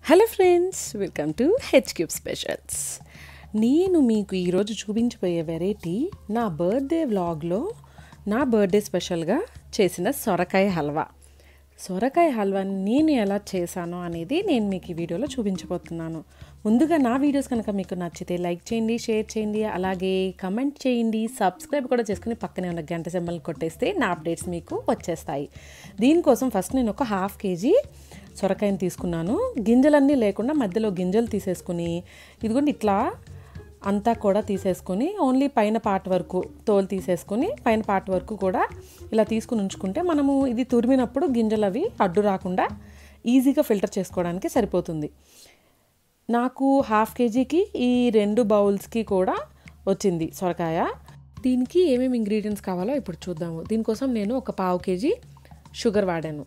hello friends welcome to H cube specials నేను మీకు ఈరోజు చూపించబోయే వెరైటీ నా బర్త్డే వ్లాగ్లో నా బర్త్డే స్పెషల్గా చేసిన సొరకాయ హల్వా సొరకాయ హల్వాని నేను ఎలా చేశానో అనేది నేను మీకు ఈ వీడియోలో చూపించబోతున్నాను ముందుగా నా వీడియోస్ కనుక మీకు నచ్చితే లైక్ చేయండి షేర్ చేయండి అలాగే కమెంట్ చేయండి సబ్స్క్రైబ్ కూడా చేసుకుని పక్కనే ఉన్న గంట సింబల్ కొట్టేస్తే నా అప్డేట్స్ మీకు వచ్చేస్తాయి దీనికోసం ఫస్ట్ నేను ఒక హాఫ్ కేజీ సొరకాయని తీసుకున్నాను గింజలన్నీ లేకుండా మధ్యలో గింజలు తీసేసుకుని ఇదిగోండి ఇట్లా అంతా కూడా తీసేసుకొని ఓన్లీ పైన పార్ట్ వరకు తోలు తీసేసుకొని పైన పార్ట్ వరకు కూడా ఇలా తీసుకుని ఉంచుకుంటే మనము ఇది తురిమినప్పుడు గింజలు అవి అడ్డు రాకుండా ఈజీగా ఫిల్టర్ చేసుకోవడానికి సరిపోతుంది నాకు హాఫ్ కేజీకి ఈ రెండు బౌల్స్కి కూడా వచ్చింది సొరకాయ దీనికి ఏమేమి ఇంగ్రీడియంట్స్ కావాలో ఇప్పుడు చూద్దాము దీనికోసం నేను ఒక పావు కేజీ షుగర్ వాడాను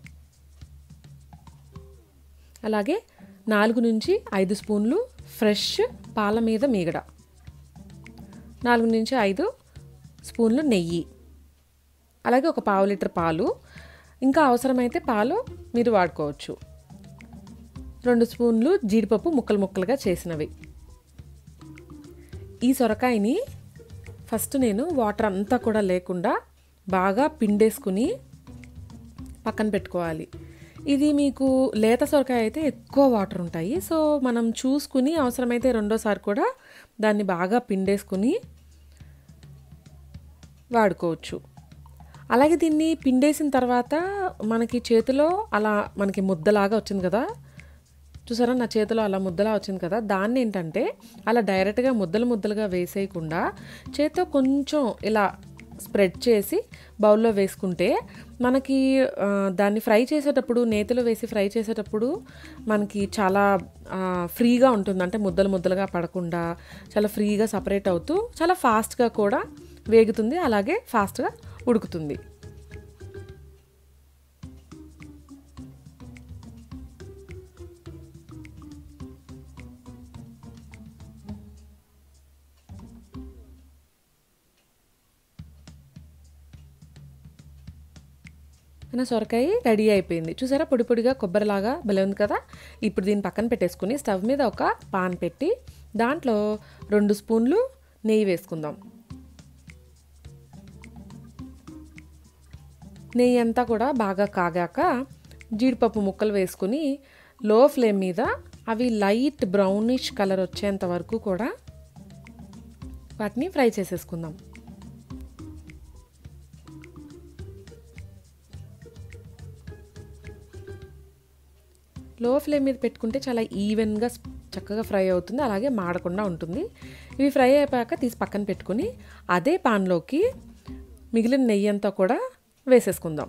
అలాగే నాలుగు నుంచి ఐదు స్పూన్లు ఫ్రెష్ పాల మీద మీగడ నాలుగు నుంచి ఐదు స్పూన్లు నెయ్యి అలాగే ఒక పావు లీటర్ పాలు ఇంకా అవసరమైతే పాలు మీరు వాడుకోవచ్చు రెండు స్పూన్లు జీడిపప్పు ముక్కలు ముక్కలుగా చేసినవి ఈ సొరకాయని ఫస్ట్ నేను వాటర్ అంతా కూడా లేకుండా బాగా పిండేసుకుని పక్కన పెట్టుకోవాలి ఇది మీకు లేత సొరకాయ అయితే ఎక్కువ వాటర్ ఉంటాయి సో మనం చూసుకుని అవసరమైతే రెండోసారి కూడా దాన్ని బాగా పిండేసుకుని వాడుకోవచ్చు అలాగే దీన్ని పిండేసిన తర్వాత మనకి చేతిలో అలా మనకి ముద్దలాగా వచ్చింది కదా చూసారా నా చేతిలో అలా ముద్దలా వచ్చింది కదా దాన్ని ఏంటంటే అలా డైరెక్ట్గా ముద్దలు ముద్దలుగా వేసేయకుండా చేతితో కొంచెం ఇలా స్ప్రెడ్ చేసి బౌల్లో వేసుకుంటే మనకి దాన్ని ఫ్రై చేసేటప్పుడు నేతిలో వేసి ఫ్రై చేసేటప్పుడు మనకి చాలా ఫ్రీగా ఉంటుంది అంటే ముద్దలు ముద్దలుగా పడకుండా చాలా ఫ్రీగా సపరేట్ అవుతూ చాలా ఫాస్ట్గా కూడా వేగుతుంది అలాగే ఫాస్ట్గా ఉడుకుతుంది నా సొరకాయ రెడీ అయిపోయింది చూసారా పొడి పొడిగా కొబ్బరిలాగా భలే ఉంది కదా ఇప్పుడు దీన్ని పక్కన పెట్టేసుకుని స్టవ్ మీద ఒక పాన్ పెట్టి దాంట్లో రెండు స్పూన్లు నెయ్యి వేసుకుందాం నెయ్యి అంతా కూడా బాగా కాగాక జీడిపప్పు ముక్కలు వేసుకుని లో ఫ్లేమ్ మీద అవి లైట్ బ్రౌనిష్ కలర్ వచ్చేంత వరకు కూడా వాటిని ఫ్రై చేసేసుకుందాం లో ఫ్లేమ్ మీద పెట్టుకుంటే చాలా ఈవెన్గా చక్కగా ఫ్రై అవుతుంది అలాగే మాడకుండా ఉంటుంది ఇవి ఫ్రై అయిపోయాక తీసి పక్కన పెట్టుకుని అదే పాన్లోకి మిగిలిన నెయ్యి అంతా కూడా వేసేసుకుందాం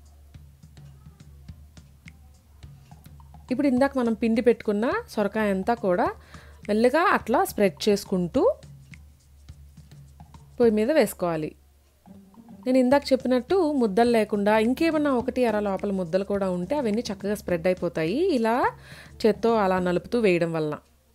ఇప్పుడు ఇందాక మనం పిండి పెట్టుకున్న సొరకాయ అంతా కూడా మెల్లగా అట్లా స్ప్రెడ్ చేసుకుంటూ పొయ్యి మీద వేసుకోవాలి నేను ఇందాక చెప్పినట్టు ముద్దలు లేకుండా ఇంకేమన్నా ఒకటి అర లోపల ముద్దలు కూడా ఉంటే అవన్నీ చక్కగా స్ప్రెడ్ అయిపోతాయి ఇలా చేత్తో అలా నలుపుతూ వేయడం వలన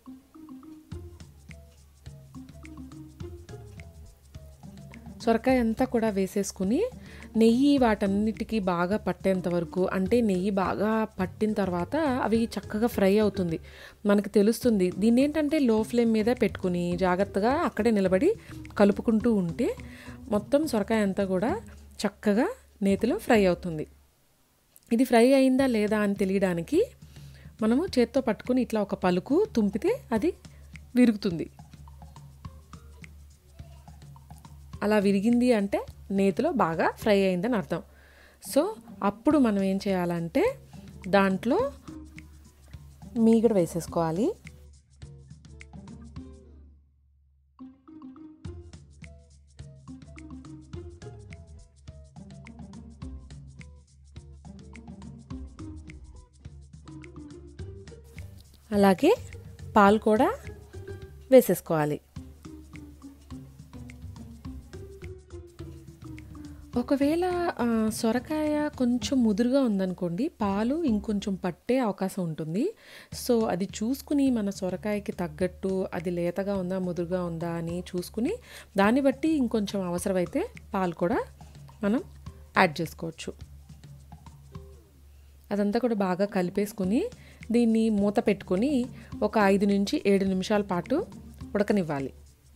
సొరకాయ అంతా కూడా వేసేసుకుని నెయ్యి వాటన్నిటికీ బాగా పట్టేంత వరకు అంటే నెయ్యి బాగా పట్టిన తర్వాత అవి చక్కగా ఫ్రై అవుతుంది మనకు తెలుస్తుంది దీన్ని ఏంటంటే లో ఫ్లేమ్ మీద పెట్టుకుని జాగ్రత్తగా అక్కడే నిలబడి కలుపుకుంటూ ఉంటే మొత్తం సొరకాయ అంతా కూడా చక్కగా నేతిలో ఫ్రై అవుతుంది ఇది ఫ్రై అయిందా లేదా అని తెలియడానికి మనము చేత్తో పట్టుకుని ఇట్లా ఒక పలుకు తుంపితే అది విరుగుతుంది అలా విరిగింది అంటే నేతిలో బాగా ఫ్రై అయిందని అర్థం సో అప్పుడు మనం ఏం చేయాలంటే దాంట్లో మీగడ వేసేసుకోవాలి అలాగే పాలు కూడా వేసేసుకోవాలి ఒకవేళ సొరకాయ కొంచెం ముదురుగా ఉందనుకోండి పాలు ఇంకొంచెం పట్టే అవకాశం ఉంటుంది సో అది చూసుకుని మన సొరకాయకి తగ్గట్టు అది లేతగా ఉందా ముదురుగా ఉందా అని చూసుకుని దాన్ని బట్టి ఇంకొంచెం అవసరమైతే పాలు కూడా మనం యాడ్ చేసుకోవచ్చు అదంతా కూడా బాగా కలిపేసుకుని దీన్ని మూత పెట్టుకొని ఒక ఐదు నుంచి ఏడు నిమిషాల పాటు ఉడకనివ్వాలి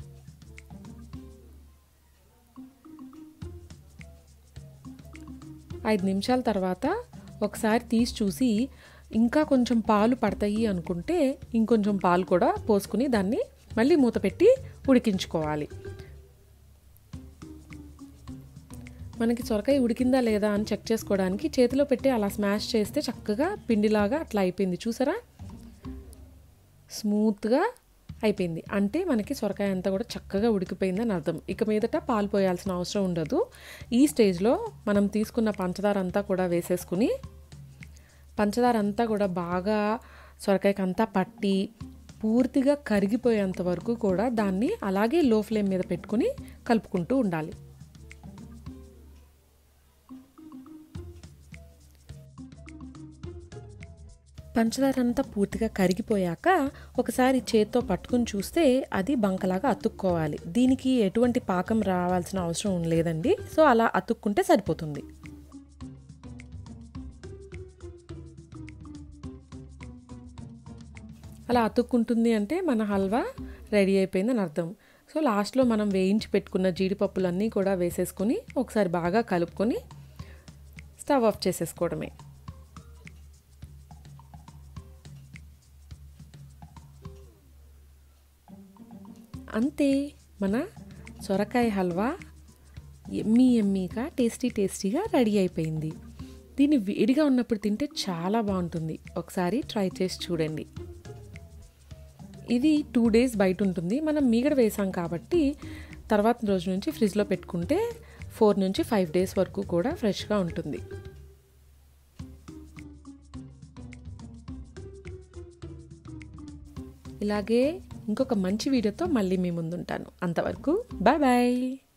ఐదు నిమిషాల తర్వాత ఒకసారి తీసి చూసి ఇంకా కొంచెం పాలు పడతాయి అనుకుంటే ఇంకొంచెం పాలు కూడా పోసుకుని దాన్ని మళ్ళీ మూత పెట్టి ఉడికించుకోవాలి మనకి సొరకాయ ఉడికిందా లేదా అని చెక్ చేసుకోవడానికి చేతిలో పెట్టి అలా స్మాష్ చేస్తే చక్కగా పిండిలాగా అట్లా అయిపోయింది చూసారా స్మూత్గా అయిపోయింది అంటే మనకి సొరకాయ అంతా కూడా చక్కగా ఉడికిపోయిందని అర్థం ఇక మీదట పాలు పోయాల్సిన అవసరం ఉండదు ఈ స్టేజ్లో మనం తీసుకున్న పంచదార అంతా కూడా వేసేసుకుని పంచదార అంతా కూడా బాగా సొరకాయకి అంతా పట్టి పూర్తిగా కరిగిపోయేంత వరకు కూడా దాన్ని అలాగే లో ఫ్లేమ్ మీద పెట్టుకుని కలుపుకుంటూ ఉండాలి పంచదార అంతా పూర్తిగా కరిగిపోయాక ఒకసారి చేత్తో పట్టుకుని చూస్తే అది బంకలాగా అతుక్కోవాలి దీనికి ఎటువంటి పాకం రావాల్సిన అవసరం లేదండి సో అలా అతుక్కుంటే సరిపోతుంది అలా అతుక్కుంటుంది అంటే మన హల్వా రెడీ అయిపోయిందని అర్థం సో లాస్ట్లో మనం వేయించి పెట్టుకున్న జీడిపప్పులన్నీ కూడా వేసేసుకొని ఒకసారి బాగా కలుపుకొని స్టవ్ ఆఫ్ చేసేసుకోవడమే అంతే మన సొరకాయ హల్వా ఎమ్మీ ఎమ్మీగా టేస్టీ టేస్టీగా రెడీ అయిపోయింది దీన్ని వేడిగా ఉన్నప్పుడు తింటే చాలా బాగుంటుంది ఒకసారి ట్రై చేసి చూడండి ఇది టూ డేస్ బయట ఉంటుంది మనం మీగడ వేసాం కాబట్టి తర్వాత రోజు నుంచి ఫ్రిడ్జ్లో పెట్టుకుంటే ఫోర్ నుంచి ఫైవ్ డేస్ వరకు కూడా ఫ్రెష్గా ఉంటుంది ఇలాగే ఇంకొక మంచి వీడియోతో మళ్ళీ మీ ముందుంటాను అంతవరకు బాయ్ బాయ్